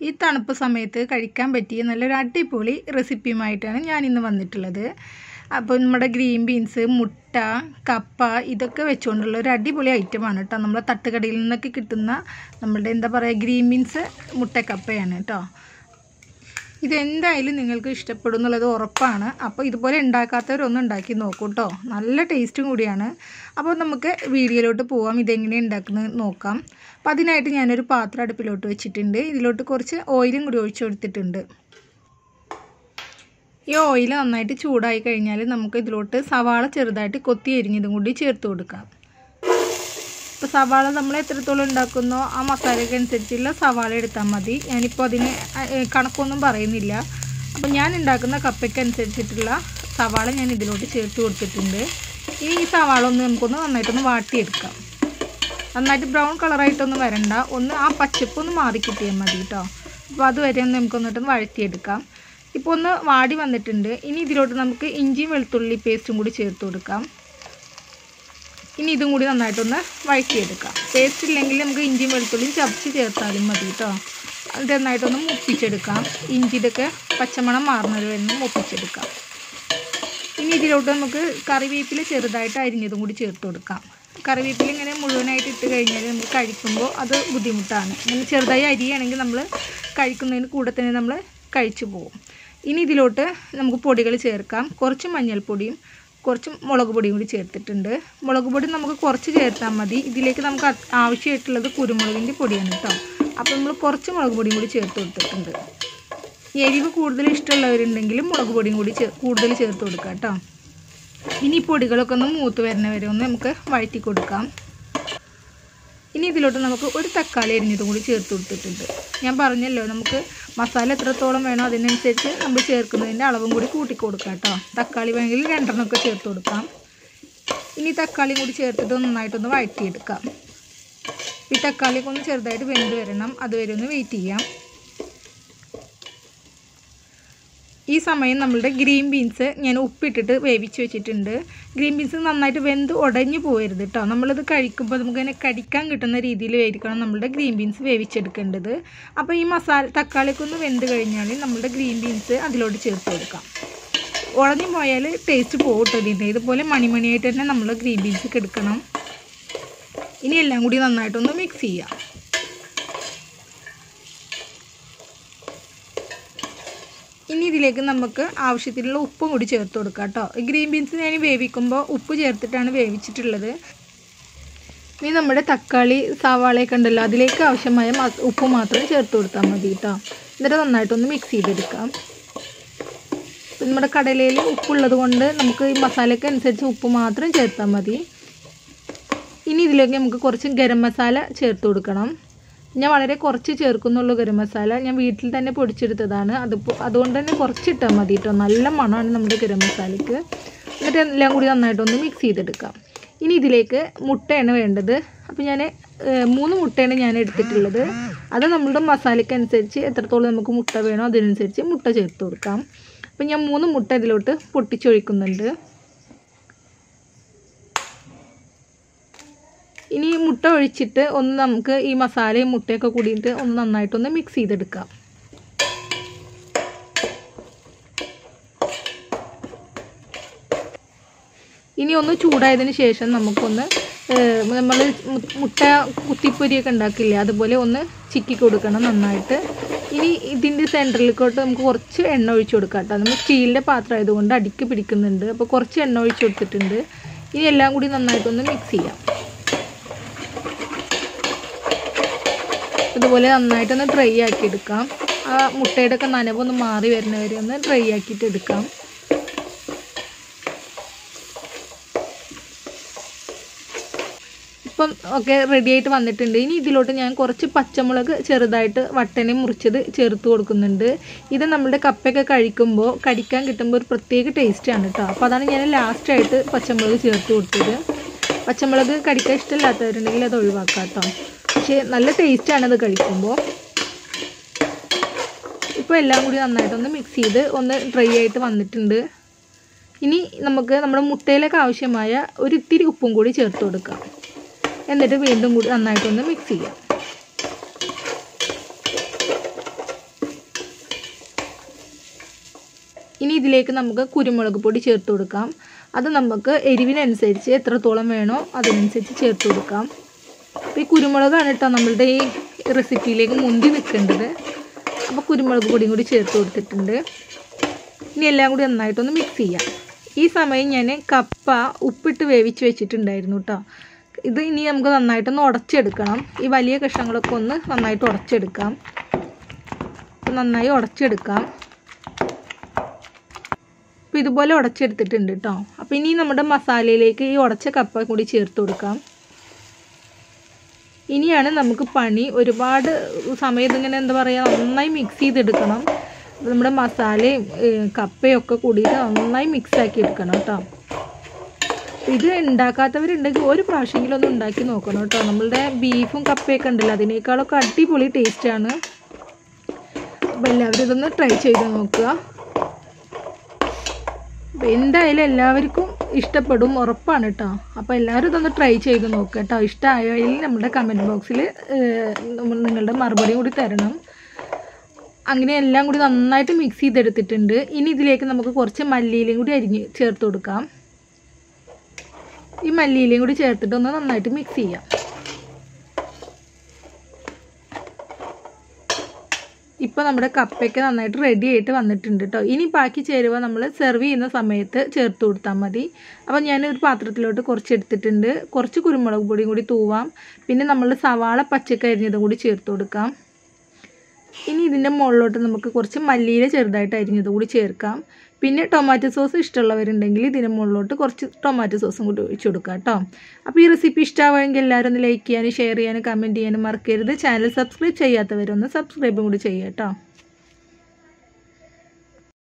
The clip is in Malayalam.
ഈ തണുപ്പ് സമയത്ത് കഴിക്കാൻ പറ്റിയ നല്ലൊരു അടിപൊളി റെസിപ്പിയുമായിട്ടാണ് ഞാൻ ഇന്ന് വന്നിട്ടുള്ളത് അപ്പോൾ നമ്മുടെ ഗ്രീൻ ബീൻസ് മുട്ട കപ്പ ഇതൊക്കെ വെച്ചുകൊണ്ടുള്ള ഒരു അടിപൊളി ഐറ്റമാണ് കേട്ടോ നമ്മളെ തട്ടുകടയിൽ നിന്നൊക്കെ കിട്ടുന്ന നമ്മളുടെ എന്താ പറയുക ഗ്രീൻ ബീൻസ് മുട്ടക്കപ്പയാണ് കേട്ടോ ഇതെന്തായാലും നിങ്ങൾക്ക് ഇഷ്ടപ്പെടും എന്നുള്ളത് ഉറപ്പാണ് അപ്പോൾ ഇതുപോലെ ഉണ്ടാക്കാത്തവരൊന്നും ഉണ്ടാക്കി നോക്കൂ കേട്ടോ നല്ല ടേസ്റ്റും കൂടിയാണ് അപ്പോൾ നമുക്ക് വീഡിയോയിലോട്ട് പോവാം ഇതെങ്ങനെ ഉണ്ടാക്കുന്നത് നോക്കാം അപ്പോൾ അതിനായിട്ട് ഞാനൊരു പാത്രം അടുപ്പിലോട്ട് വെച്ചിട്ടുണ്ട് ഇതിലോട്ട് കുറച്ച് ഓയിലും കൂടി ഒഴിച്ചു കൊടുത്തിട്ടുണ്ട് ഈ ഓയിൽ നന്നായിട്ട് ചൂടായി കഴിഞ്ഞാൽ നമുക്ക് ഇതിലോട്ട് സവാള ചെറുതായിട്ട് കൊത്തി എരിഞ്ഞതും കൂടി ചേർത്ത് കൊടുക്കാം ഇപ്പോൾ സവാള നമ്മൾ എത്രത്തോളം ഉണ്ടാക്കുന്നോ ആ മസാലയ്ക്ക് അനുസരിച്ചുള്ള സവാള എടുത്താൽ മതി ഞാനിപ്പോൾ അതിന് കണക്കൊന്നും പറയുന്നില്ല അപ്പോൾ ഞാൻ ഉണ്ടാക്കുന്ന കപ്പയ്ക്ക് അനുസരിച്ചിട്ടുള്ള സവാള ഞാൻ ഇതിലോട്ട് ചേർത്ത് കൊടുത്തിട്ടുണ്ട് ഇനി ഈ സവാള ഒന്ന് നമുക്കൊന്ന് നന്നായിട്ടൊന്ന് വാട്ടിയെടുക്കാം നന്നായിട്ട് ബ്രൗൺ കളറായിട്ടൊന്നും വരണ്ട ഒന്ന് ആ പച്ചപ്പ് ഒന്ന് മാറി കിട്ടിയാൽ മതി കേട്ടോ അപ്പോൾ അതുവരെ ഒന്ന് നമുക്കൊന്നിട്ടൊന്ന് വഴറ്റിയെടുക്കാം ഇപ്പോൾ ഒന്ന് വാടി വന്നിട്ടുണ്ട് ഇനി ഇതിലോട്ട് നമുക്ക് ഇഞ്ചിയും വെളുത്തുള്ളി പേസ്റ്റും കൂടി ചേർത്ത് കൊടുക്കാം ഇനി ഇതും കൂടി നന്നായിട്ടൊന്ന് വഴറ്റിയെടുക്കാം പേസ്റ്റ് ഇല്ലെങ്കിൽ നമുക്ക് ഇഞ്ചിയും വെളുത്തുള്ളിയും ചതച്ച് ചേർത്താലും മതി കേട്ടോ അത് നന്നായിട്ടൊന്ന് മുപ്പിച്ചെടുക്കാം ഇഞ്ചിയുടെയൊക്കെ പച്ചമണം മാറുന്നത് വരെ ഒന്ന് മുപ്പിച്ചെടുക്കാം ഇനി ഇതിലോട്ട് നമുക്ക് കറിവേപ്പില ചെറുതായിട്ട് അരിഞ്ഞതും കൂടി ചേർത്ത് കൊടുക്കാം കറിവേപ്പില ഇങ്ങനെ മുഴുവനായിട്ട് ഇട്ട് കഴിഞ്ഞാൽ നമുക്ക് കഴിക്കുമ്പോൾ അത് ബുദ്ധിമുട്ടാണ് ഇങ്ങനെ ചെറുതായി അരിയാണെങ്കിൽ നമ്മൾ കഴിക്കുന്നതിന് കൂടെ തന്നെ നമ്മൾ കഴിച്ചു പോകും ഇനി ഇതിലോട്ട് നമുക്ക് പൊടികൾ ചേർക്കാം കുറച്ച് മഞ്ഞൾപ്പൊടിയും കുറച്ച് മുളക് പൊടിയും കൂടി ചേർത്തിട്ടുണ്ട് മുളക് പൊടി നമുക്ക് കുറച്ച് ചേർത്താൽ മതി ഇതിലേക്ക് നമുക്ക് ആവശ്യമായിട്ടുള്ളത് കുരുമുളകിൻ്റെ പൊടിയാണ് കേട്ടോ അപ്പോൾ നമ്മൾ കുറച്ച് മുളക് പൊടിയും കൂടി ചേർത്ത് കൊടുത്തിട്ടുണ്ട് എരിവ് കൂടുതൽ ഇഷ്ടമുള്ളവരുണ്ടെങ്കിൽ മുളക് പൊടിയും കൂടി കൂടുതൽ ചേർത്ത് കൊടുക്കാം കേട്ടോ ഇനി പൊടികളൊക്കെ ഒന്ന് മൂത്ത് വരുന്ന വരെ ഒന്ന് നമുക്ക് വഴറ്റി കൊടുക്കാം ഇനി ഇതിലോട്ട് നമുക്ക് ഒരു തക്കാളി അരിഞ്ഞതും കൂടി ചേർത്ത് കൊടുത്തിട്ടുണ്ട് ഞാൻ പറഞ്ഞല്ലോ നമുക്ക് മസാല എത്രത്തോളം വേണോ അതിനനുസരിച്ച് നമ്മൾ ചേർക്കുന്നതിൻ്റെ അളവും കൂടി കൂട്ടി കൊടുക്കാം കേട്ടോ തക്കാളി വേണമെങ്കിൽ രണ്ടെണ്ണമൊക്കെ ചേർത്ത് കൊടുക്കാം ഇനി തക്കാളിയും കൂടി ചേർത്തിട്ട് നന്നായിട്ടൊന്ന് വഴറ്റിയെടുക്കാം ഈ തക്കാളിയൊക്കെ ഒന്ന് ചെറുതായിട്ട് വെന്ത് വരണം അതുവരെ ഒന്ന് വെയിറ്റ് ചെയ്യാം ഈ സമയം നമ്മളുടെ ഗ്രീൻ ബീൻസ് ഞാൻ ഉപ്പിട്ടിട്ട് വേവിച്ച് വെച്ചിട്ടുണ്ട് ഗ്രീൻ ബീൻസ് നന്നായിട്ട് വെന്ത് ഉടഞ്ഞു പോകരുത് കേട്ടോ നമ്മളിത് കഴിക്കുമ്പോൾ നമുക്ക് അതിനെ കടിക്കാൻ കിട്ടുന്ന രീതിയിൽ വേവിക്കണം നമ്മളുടെ ഗ്രീൻ ബീൻസ് വേവിച്ചെടുക്കേണ്ടത് അപ്പോൾ ഈ മസാല തക്കാളിയൊക്കെ ഒന്ന് വെന്ത് കഴിഞ്ഞാൽ നമ്മളുടെ ഗ്രീൻ ബീൻസ് അതിലോട്ട് ചേർത്ത് കൊടുക്കാം ഉടഞ്ഞു പോയാൽ ടേസ്റ്റ് പോകട്ടില്ല ഇതുപോലെ മണിമണിയായിട്ട് തന്നെ നമ്മൾ ഗ്രീൻ ബീൻസ് എടുക്കണം ഇനി എല്ലാം കൂടി നന്നായിട്ടൊന്ന് മിക്സ് ചെയ്യാം ഇനി ഇതിലേക്ക് നമുക്ക് ആവശ്യത്തിനുള്ള ഉപ്പും കൂടി ചേർത്ത് കൊടുക്കാം കേട്ടോ ഗ്രീൻ ബീൻസ് ഞാൻ വേവിക്കുമ്പോൾ ഉപ്പ് ചേർത്തിട്ടാണ് വേവിച്ചിട്ടുള്ളത് ഇനി നമ്മുടെ തക്കാളി സവാളയൊക്കെ ഉണ്ടല്ലോ അതിലേക്ക് ആവശ്യമായ ഉപ്പ് മാത്രം ചേർത്ത് കൊടുത്താൽ മതി കേട്ടോ എന്നിട്ട് നന്നായിട്ടൊന്ന് മിക്സ് ചെയ്തെടുക്കാം നമ്മുടെ കടലയിൽ ഉപ്പുള്ളത് കൊണ്ട് നമുക്ക് ഈ മസാലയ്ക്ക് അനുസരിച്ച് ഉപ്പ് മാത്രം ചേർത്താൽ മതി ഇനി ഇതിലേക്ക് നമുക്ക് കുറച്ച് ഗരം മസാല ചേർത്ത് കൊടുക്കണം ഞാൻ വളരെ കുറച്ച് ചേർക്കുന്നുള്ളൂ ഗരം മസാല ഞാൻ വീട്ടിൽ തന്നെ പൊടിച്ചെടുത്തതാണ് അതിപ്പോൾ അതുകൊണ്ട് തന്നെ കുറച്ചിട്ടാൽ മതി കേട്ടോ നല്ല മണമാണ് നമ്മുടെ ഗരം മസാലയ്ക്ക് എന്നിട്ട് എല്ലാം കൂടി നന്നായിട്ടൊന്ന് മിക്സ് ചെയ്തെടുക്കാം ഇനി ഇതിലേക്ക് മുട്ടയാണ് വേണ്ടത് അപ്പോൾ ഞാൻ മൂന്ന് മുട്ടയാണ് ഞാൻ എടുത്തിട്ടുള്ളത് അത് നമ്മളുടെ മസാലയ്ക്ക് അനുസരിച്ച് എത്രത്തോളം നമുക്ക് മുട്ട വേണോ അതിനനുസരിച്ച് മുട്ട ചേർത്ത് കൊടുക്കാം അപ്പോൾ ഞാൻ മൂന്ന് മുട്ട ഇതിലോട്ട് പൊട്ടിച്ചൊഴിക്കുന്നുണ്ട് ഇനി മുട്ട ഒഴിച്ചിട്ട് ഒന്ന് നമുക്ക് ഈ മസാലയും മുട്ടയൊക്കെ കൂടിയിട്ട് ഒന്ന് നന്നായിട്ടൊന്ന് മിക്സ് ചെയ്തെടുക്കാം ഇനി ഒന്ന് ചൂടായതിന് ശേഷം നമുക്കൊന്ന് നമ്മൾ മുട്ട കുത്തിപ്പൊരിയൊക്കെ ഉണ്ടാക്കില്ലേ അതുപോലെ ഒന്ന് ചിക്കി കൊടുക്കണം നന്നായിട്ട് ഇനി ഇതിൻ്റെ സെൻറ്ററിലേക്കോട്ട് നമുക്ക് കുറച്ച് എണ്ണ ഒഴിച്ചു കൊടുക്കാം കേട്ടോ നമ്മൾ സ്റ്റീലിൻ്റെ പാത്രം ആയതുകൊണ്ട് അടിക്ക് പിടിക്കുന്നുണ്ട് അപ്പോൾ കുറച്ച് എണ്ണ ഒഴിച്ചു കൊടുത്തിട്ടുണ്ട് ഇനി എല്ലാം കൂടി നന്നായിട്ടൊന്ന് മിക്സ് ചെയ്യാം ഇതുപോലെ നന്നായിട്ടൊന്ന് ഡ്രൈ ആക്കി എടുക്കാം ആ മുട്ടയുടെ ഒക്കെ നനവൊന്ന് മാറി വരുന്നവരെ ഒന്ന് ഡ്രൈ ആക്കിയിട്ട് എടുക്കാം ഇപ്പം ഒക്കെ റെഡി ആയിട്ട് വന്നിട്ടുണ്ട് ഇനി ഇതിലോട്ട് ഞാൻ കുറച്ച് പച്ചമുളക് ചെറുതായിട്ട് വട്ടനെ മുറിച്ചത് ചേർത്ത് കൊടുക്കുന്നുണ്ട് ഇത് നമ്മുടെ കപ്പയൊക്കെ കഴിക്കുമ്പോൾ കടിക്കാൻ കിട്ടുമ്പോൾ ഒരു പ്രത്യേക ടേസ്റ്റാണ് കേട്ടോ അപ്പോൾ അതാണ് ഞാൻ ലാസ്റ്റായിട്ട് പച്ചമുളക് ചേർത്ത് കൊടുത്തത് പച്ചമുളക് കടിക്കാൻ ഇഷ്ടമില്ലാത്തവരുണ്ടെങ്കിൽ അത് ഒഴിവാക്കാം കേട്ടോ പക്ഷേ നല്ല ടേസ്റ്റാണ് അത് കഴിക്കുമ്പോൾ ഇപ്പോൾ എല്ലാം കൂടി നന്നായിട്ടൊന്ന് മിക്സ് ചെയ്ത് ഒന്ന് ഡ്രൈ ആയിട്ട് വന്നിട്ടുണ്ട് ഇനി നമുക്ക് നമ്മുടെ മുട്ടയിലേക്ക് ആവശ്യമായ ഒരു ഇത്തിരി ഉപ്പും കൂടി ചേർത്ത് കൊടുക്കാം എന്നിട്ട് വീണ്ടും കൂടി നന്നായിട്ടൊന്ന് മിക്സ് ചെയ്യാം ഇനി ഇതിലേക്ക് നമുക്ക് കുരുമുളക് പൊടി ചേർത്ത് കൊടുക്കാം അത് നമുക്ക് എരിവിനനുസരിച്ച് എത്രത്തോളം വേണോ അതിനനുസരിച്ച് ചേർത്ത് കൊടുക്കാം അപ്പോൾ ഈ കുരുമുളകാണ് കേട്ടോ നമ്മളുടെ ഈ റെസിപ്പിയിലേക്ക് മുന്തി നിൽക്കേണ്ടത് അപ്പോൾ കുരുമുളക് പൊടിയും കൂടി ചേർത്ത് കൊടുത്തിട്ടുണ്ട് ഇനി എല്ലാം കൂടി നന്നായിട്ടൊന്ന് മിക്സ് ചെയ്യാം ഈ സമയം ഞാൻ കപ്പ ഉപ്പിട്ട് വേവിച്ച് വെച്ചിട്ടുണ്ടായിരുന്നു കേട്ടോ ഇത് ഇനി നമുക്ക് നന്നായിട്ടൊന്ന് ഉടച്ചെടുക്കണം ഈ വലിയ കഷ്ണങ്ങളൊക്കെ ഒന്ന് നന്നായിട്ട് ഉടച്ചെടുക്കാം നന്നായി ഉടച്ചെടുക്കാം അപ്പോൾ ഇതുപോലെ ഉടച്ചെടുത്തിട്ടുണ്ട് കേട്ടോ അപ്പോൾ ഇനി നമ്മുടെ മസാലയിലേക്ക് ഈ ഉടച്ച കപ്പ കൂടി ചേർത്ത് കൊടുക്കാം ഇനിയാണ് നമുക്ക് പണി ഒരുപാട് സമയത്ത് ഇങ്ങനെ എന്താ പറയുക നന്നായി മിക്സ് ചെയ്തെടുക്കണം അപ്പോൾ നമ്മുടെ മസാലയും കപ്പയും ഒക്കെ കൂടിയിട്ട് നന്നായി മിക്സ് ആക്കി എടുക്കണം കേട്ടോ ഇത് ഉണ്ടാക്കാത്തവരുണ്ടെങ്കിൽ ഒരു പ്രാവശ്യമെങ്കിലും ഒന്ന് ഉണ്ടാക്കി നോക്കണം കേട്ടോ നമ്മളുടെ ബീഫും കപ്പയൊക്കെ ഉണ്ടല്ലോ അതിനേക്കാളൊക്കെ അടിപൊളി ടേസ്റ്റാണ് അപ്പോൾ എല്ലാവരും ഇതൊന്ന് ട്രൈ ചെയ്ത് നോക്കുക അപ്പോൾ എന്തായാലും എല്ലാവർക്കും ഇഷ്ടപ്പെടും ഉറപ്പാണ് കേട്ടോ അപ്പോൾ എല്ലാവരും ഇതൊന്ന് ട്രൈ ചെയ്ത് നോക്കുക കേട്ടോ ഇഷ്ടമായാൽ നമ്മുടെ കമൻറ്റ് ബോക്സിൽ നിങ്ങളുടെ മറുപടി കൂടി തരണം അങ്ങനെ എല്ലാം കൂടി നന്നായിട്ട് മിക്സ് ചെയ്തെടുത്തിട്ടുണ്ട് ഇനി ഇതിലേക്ക് നമുക്ക് കുറച്ച് മല്ലിയിലയും കൂടി അരിഞ്ഞ് ചേർത്ത് കൊടുക്കാം ഈ മല്ലിയിലയും കൂടി ചേർത്തിട്ട് ഒന്ന് നന്നായിട്ട് മിക്സ് ചെയ്യാം ഇപ്പോൾ നമ്മുടെ കപ്പയ്ക്ക് നന്നായിട്ട് റെഡി ആയിട്ട് വന്നിട്ടുണ്ട് കേട്ടോ ഇനി ബാക്കി ചേരുവ നമ്മൾ സെർവ് ചെയ്യുന്ന സമയത്ത് ചേർത്ത് കൊടുത്താൽ മതി അപ്പോൾ ഞാനൊരു പാത്രത്തിലോട്ട് കുറച്ച് എടുത്തിട്ടുണ്ട് കുറച്ച് കുരുമുളക് പൊടിയും കൂടി തൂവാം പിന്നെ നമ്മൾ സവാള പച്ചക്ക അരിഞ്ഞതും കൂടി ചേർത്ത് കൊടുക്കാം ഇനി ഇതിൻ്റെ മുകളിലോട്ട് നമുക്ക് കുറച്ച് മല്ലിയില ചെറുതായിട്ട് അരിഞ്ഞത് കൂടി ചേർക്കാം പിന്നെ ടൊമാറ്റോ സോസ് ഇഷ്ടമുള്ളവരുണ്ടെങ്കിൽ ഇതിന് മുകളിലോട്ട് കുറച്ച് ടൊമാറ്റോ സോസും കൂടി ഒഴിച്ചു കൊടുക്കാം കേട്ടോ അപ്പോൾ ഈ റെസിപ്പി ഇഷ്ടമാവുമെങ്കിൽ എല്ലാവരും ഒന്ന് ലൈക്ക് ചെയ്യാനും ഷെയർ ചെയ്യാനും കമൻറ്റ് ചെയ്യാനും മറക്കരുത് ചാനൽ സബ്സ്ക്രൈബ് ചെയ്യാത്തവരൊന്ന് സബ്സ്ക്രൈബും കൂടി ചെയ്യുക കേട്ടോ